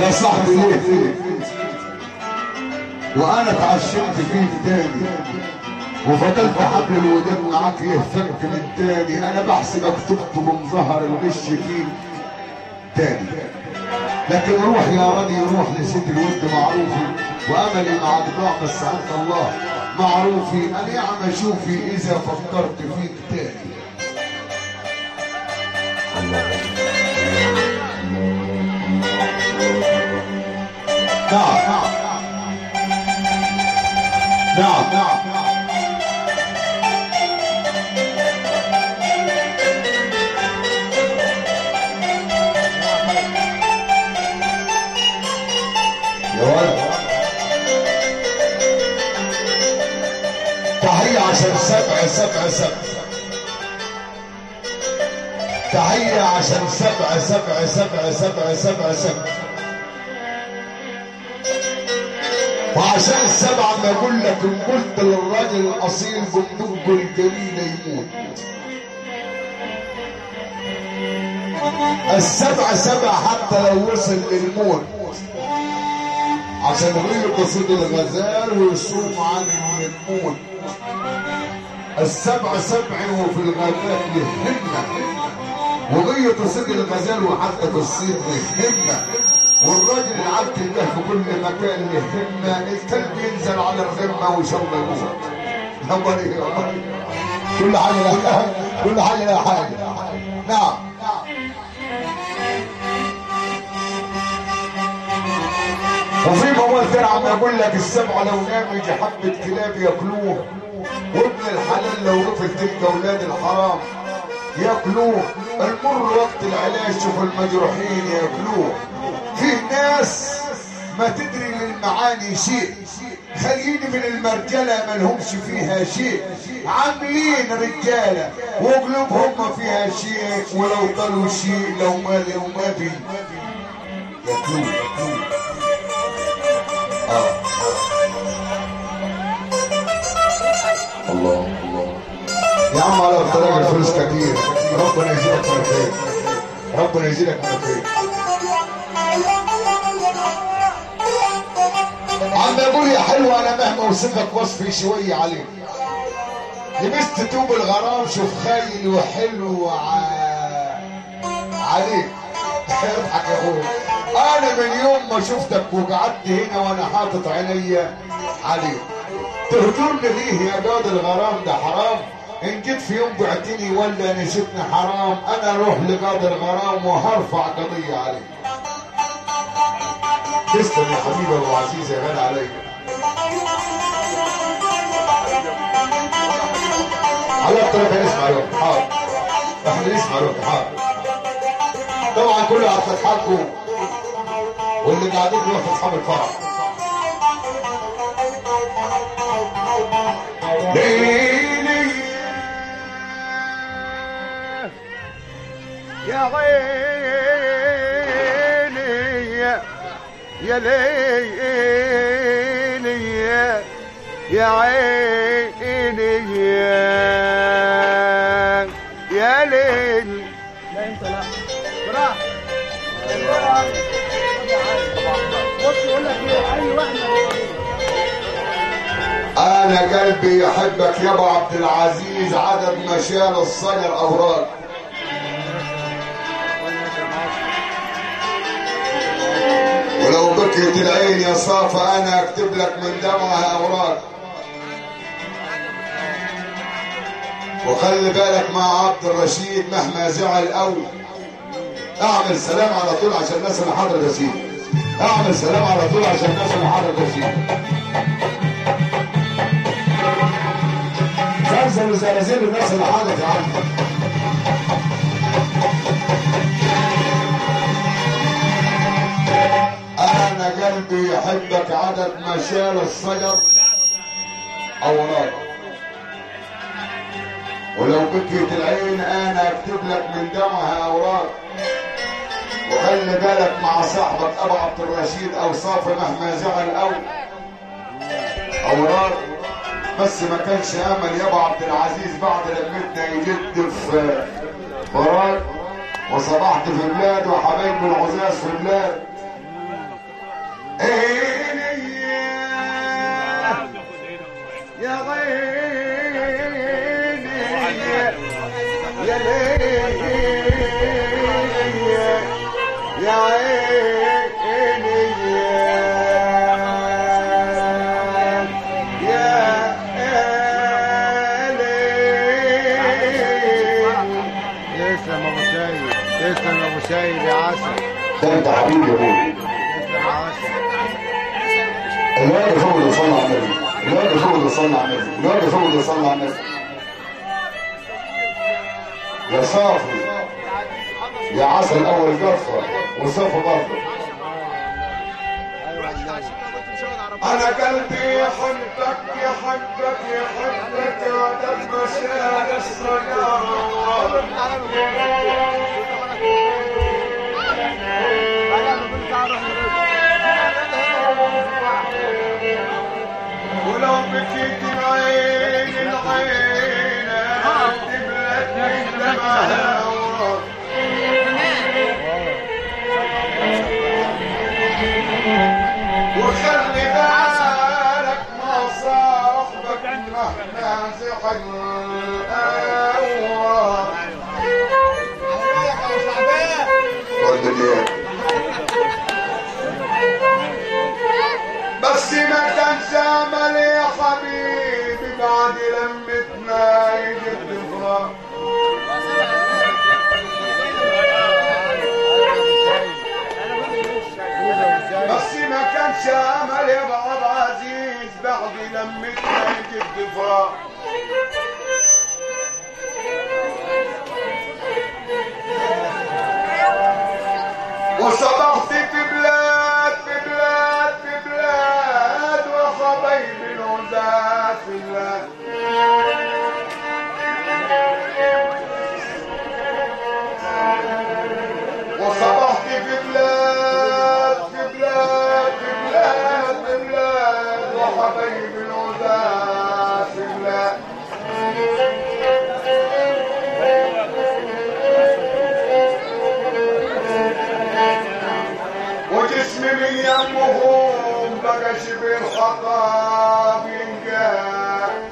يا صاحبي ليه فيه وانا اتعشمت فيك تاني وفضلت حبل الوداد معاك يهفك من تاني انا بحسبك تكتب ظهر الغش فيك تاني لكن روح يا راضي روح نسيت الود معروفي واملي معك ضاع بس عند الله معروفي انا يعمى شوفي اذا فكرت فيك تاني نعم نعم نعم يا ولد تحية عشان سبع سبع سبع تحية عشان سبع سبع سبع سبع سبع سبع وعشان السبعة ما اقول لك ان قلت للراجل الاصيل بندقه الجميل يموت السبع سبع حتى لو وصل للموت عشان غير قصيد الغزال ويصوم عنه للموت السبع سبع وفي الغابات يهمنا وغير قصيد الغزال وحتى في الصيد يهمنا والراجل العبد الله في كل مكان يهمنا الكلب ينزل على الغمه وان شاء الله يموت نور إيه؟ كل حاجه لها كل حاجه لها حاجه نعم وفي موال عم اقول لك السبعه لو نام يجي حبه كلاب ياكلوه وابن الحلال لو غفل تلك اولاد الحرام ياكلوه المر وقت العلاج شوف المجروحين ياكلوه في ناس ما تدري للمعاني شيء خليني من المرجلة ما لهمش فيها شيء عاملين رجالة وقلوبهم ما فيها شيء ولو طلوا شيء لو ما لو ما بي ياكلوه ياكلوه آه. الله الله يا عم على اختراق الفلوس كتير ربنا يزيدك من خير ربنا يزيدك من خير عم اقول يا حلوة انا مهما اوصفك وصفي شوية عليك لبست توب الغرام شوف خايل وحلو ع... عليك اضحك يا اخويا انا من يوم ما شفتك وقعدت هنا وانا حاطط عينيا عليك تهجرني ليه يا جاد الغرام ده حرام ان جيت في يوم بعتني ولا نسيتني حرام انا اروح لقاضي الغرام وهرفع قضيه عليك تسلم يا حبيبي ابو عزيز يا غالي عليك على الطريق نسمع له حاضر احنا نسمع له حاضر طبعا كله على فتحاتكم واللي قاعدين دلوقتي اصحاب الفرح ليلي يا عيني يا ليلي يا عيني يا ليل لا انت لا براح بص يقول لك ايه اي واحد انا قلبي يحبك يا ابو عبد العزيز عدد مشال الصقر اوراق ولو بكيت العين يا صافة انا اكتب لك من دمعها اوراق وخلي بالك مع عبد الرشيد مهما زعل قوي اعمل سلام على طول عشان الناس اللي حاضره تسيب اعمل سلام على طول عشان الناس اللي حاضره تسيب زلزل وزلازل الناس اللي حاضره يا عم انا قلبي يحبك عدد مشال الصقر اوراق ولو بكيت العين انا اكتب لك من دمعها اوراق وخلي بالك مع صاحبك ابو عبد الرشيد او صافي مهما زعل او اوراق بس ما كانش امل يا ابو عبد العزيز بعد لمتنا يجد في وراك وصبحت في بلاد وحبايب العزاز في بلاد عيني يا عيني يا ليل يا عيني يا ليل تسلم ابو سيد تسلم ابو سيد يا عسل ده انت حبيبي يا ابوي تسلم يا عسل الواد فوق اللي صلى على النبي الواد فوق اللي صلى على النبي الواد فوق اللي صلى على النبي يا صافي يا عسل اول جفه وصافي برضه انا قلبي يحبك يحبك يحبك يا دم مشاعر الصيام ولو بكيت العين العين تبلتني دمعها وخلي بالك ما صاحبك مهما زعل بس ما كانش امل يا حبيبي بعد لمتنا يجي الدفرة بس ما كانش امل يا بعض عزيز بعد لمتنا يجي الدفرة وصبحت في بلاد في بلاد في بلاد وحبايبي العزاز في بلاد وصبحت في بلاد في بلاد في بلاد في بلاد وحبايبي العزاز في بلاد وجسمي من يمهم بقى شبه الخطاب ينقال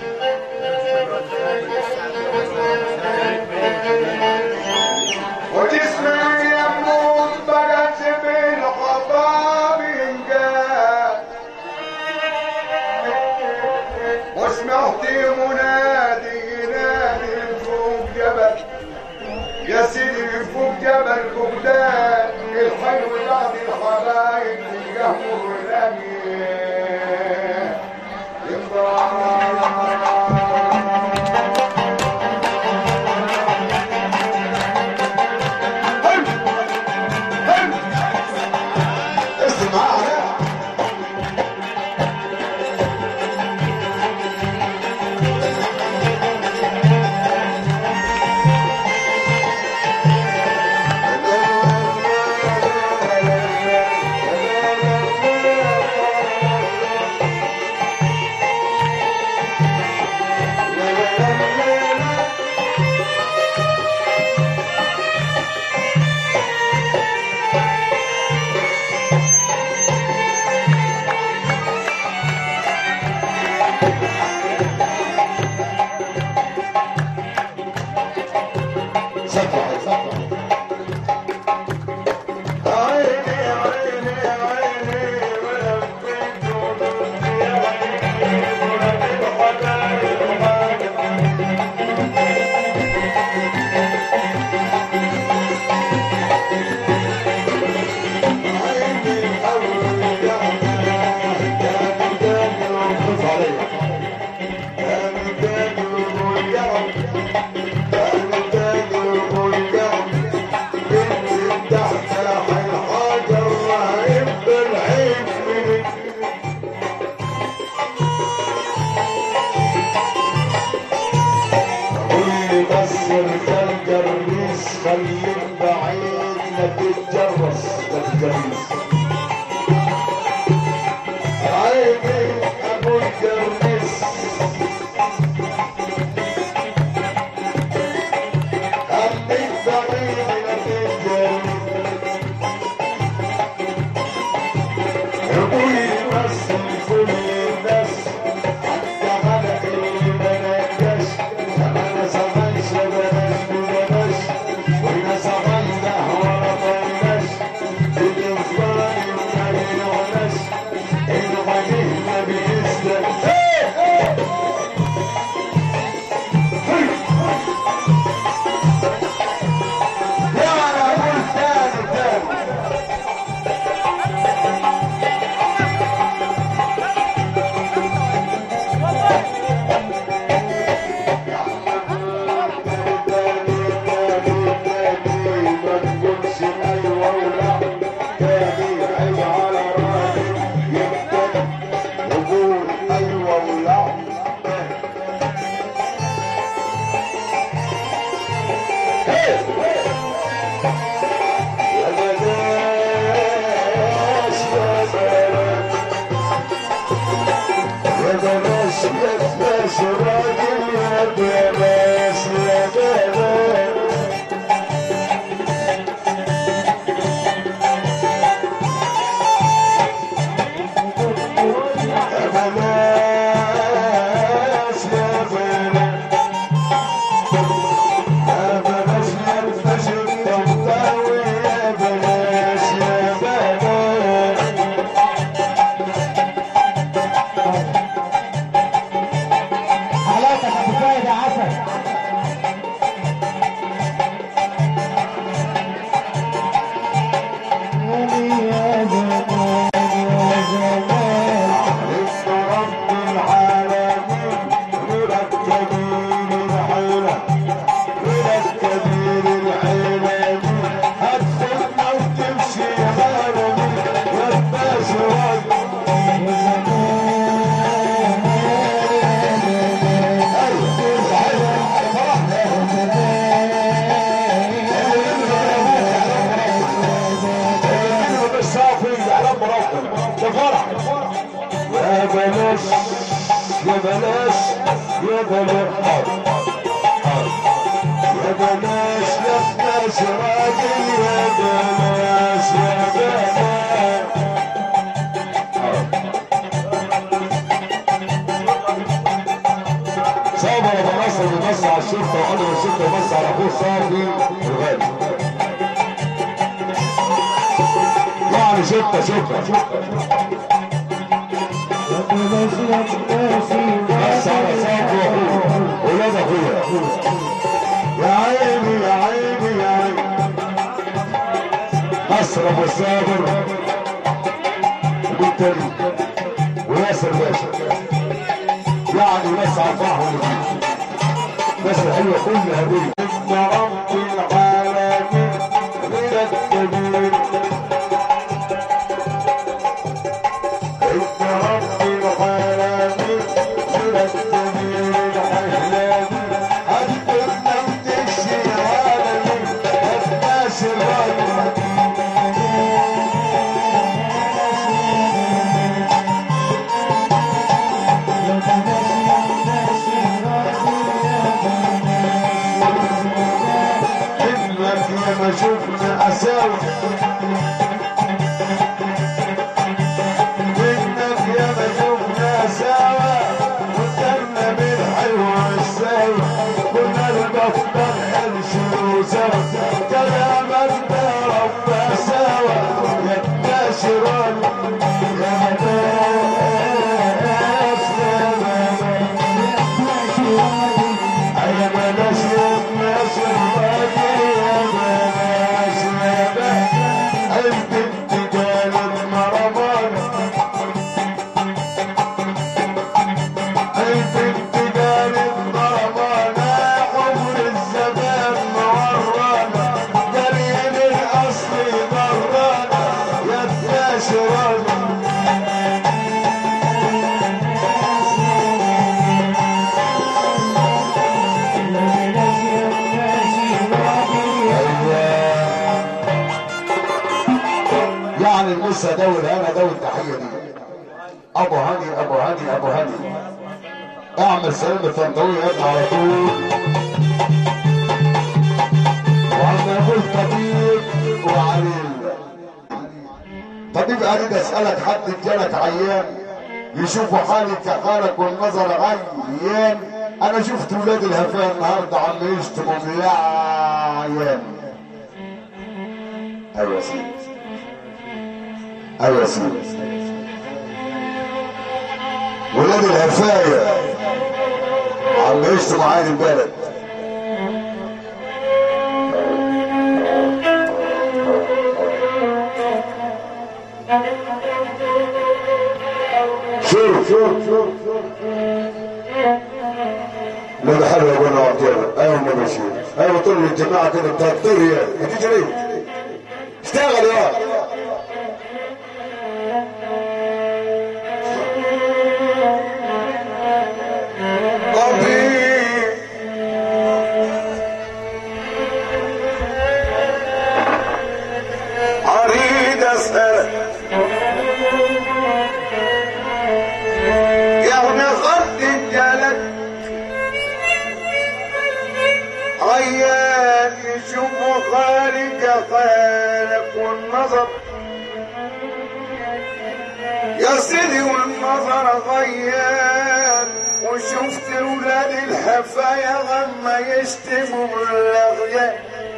وجسمي من يمهم بقى شبه الخطاب ينقال وسمعت منادي ينادي من فوق جبل يا سيدي من فوق جبل بغداد الحلو بعد الحبايب القهوة والرمي اسمع سفح سفح عيني عيني عيني ولبيت ولبي عيني ولبي الحبايب عيني الأول يا يا مدان الوقف عليا يا مدان الوقف خليك بعيد لا تتجرس لا تتجرس عيني ابو الجرس خليك بعيد لا تتجرس بلاش يا بلاش يا بلاش يا بلاش يا بلاش راجل يا بلاش يا بلاش صابر ابو نصر بيبص على الشرطه وقال الشرطه يبص على اخوه صافي الغالي يعني شرطه شرطه بس على صافي واخوه ولاد اخويا يا عيني يا عيني يا عيني نصر ابو صابر وبالتالي وياسر باشا يعني ناس عطاهم ناس حلوه كلها دي ان رب العالمين من الكبير ان رب العالمين من الكبير الاحلامي قدمنا وتمشي العالمين الناس الراجل انك لما شفنا اساوي انك لما شفنا سوا وكنا بالحلو والسوا كنا نبطل قرش وسوا كلامك ربنا سوا يا الناشران يا ناس يا ناس يا بلاش يا بلاش الراجل يا بلاش يا بلاش انت انت قالت مرمان انت انت قالت مرمان عمر الزمان مورانا قليل الاصل مرانا يا بلاش راجل يعني المسا دول انا دول التحيه دي ابو هاني ابو هاني ابو هاني اعمل سلام الفندوي يا ابني على طول وعم يقول طبيب وعليل طبيب اريد اسالك حد جالك عيان يشوفوا حالي كحالك والنظر عيان انا شفت ولاد الهفاء النهارده عم يشتموا ملعيان ايوه يا سيدي ايوه يا سيدي ولاد الهفاية عم يشتموا عين البلد شوف شوف شوف لا ده حلو يا ابونا وعطينا ايوه ما ماشي ايوه طول الجماعه كده انت هتطير يا بتيجي ليه؟ اشتغل يا طبيب اريد اسالك يعني خط الجلد عيان يشوف خالق خالق والنظر يا سيدي والنظر غيان وشفت ولاد الهفايا غما يشتموا بالاغيان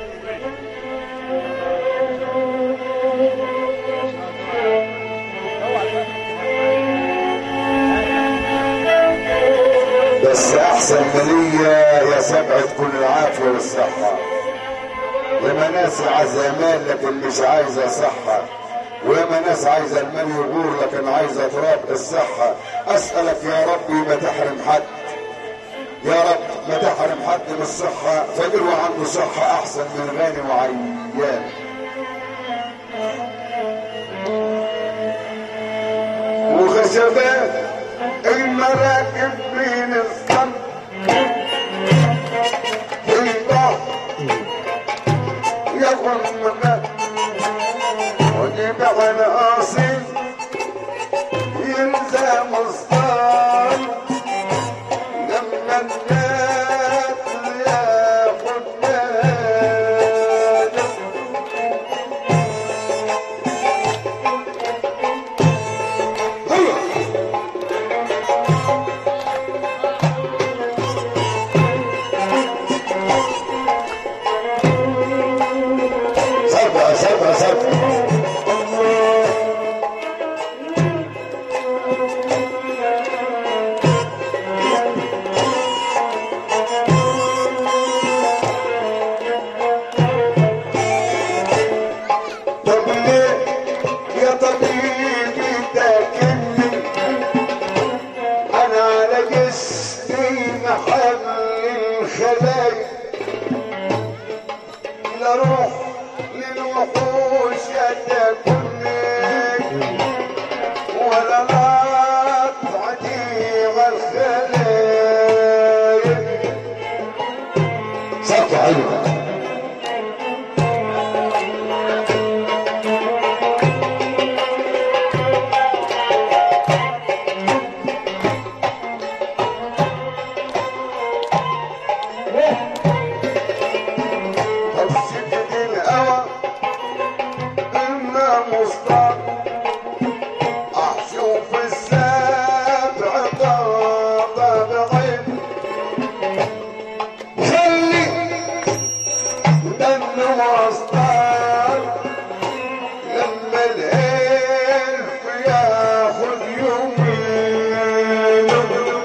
بس احسن مالية يا سبعة كل العافية والصحة ياما ناس عايزة مال لكن مش عايزة صحة وياما ناس عايزة المال يغور لكن عايزة تراب الصحة اسألك يا ربي ما تحرم حد يا رب ما تحرم حد من الصحة فقير وعنده صحة احسن من غني وعيان وخشبات المراكب بين الصمت البحر ياخد مكان وجيب على اصيل يلزم الصار كني ولا لا تعديغ الخليل صوت حلو السجد الهوى إما مصدر أشوف السبع طابعين خلي دم مصدر لما الهلف ياخذ يومين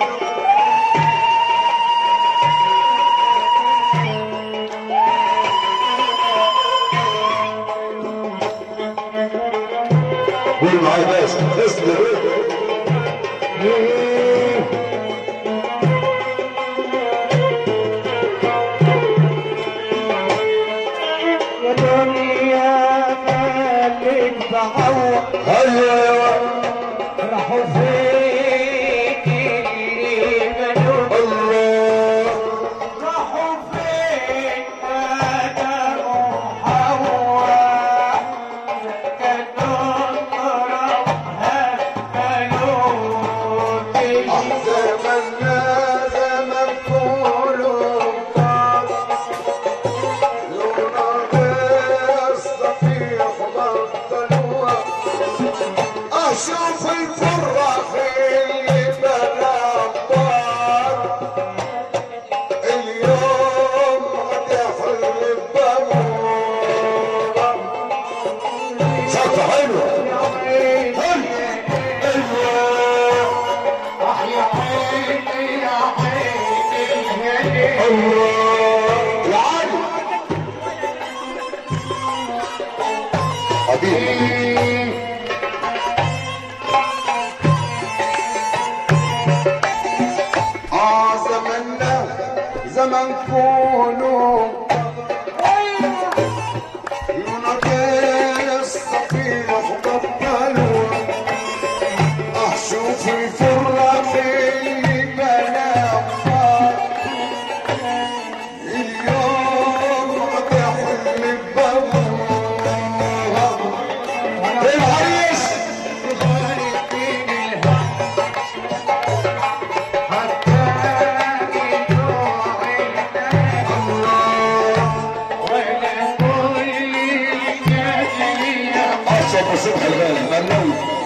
قول معايا باشا اصبر يا دنيا مالك بعوق ايوه راحوا فين اللي ملوك الله راحوا فين آدم وحواء كانوا ربها ملوك زمنا زمن كله قاص لولا يستطيع بطلوه اشوف الفرح اللي بلا أبطال. اليوم هتحل بابوه صوت حلو الله يا علي حبيبي آه زمنا زمن كونوا ينادي الصفيح بطلوا أشوف الفرة في بلا اليوم بحل بابوها العريس أشرب صبح الغالي مرنوي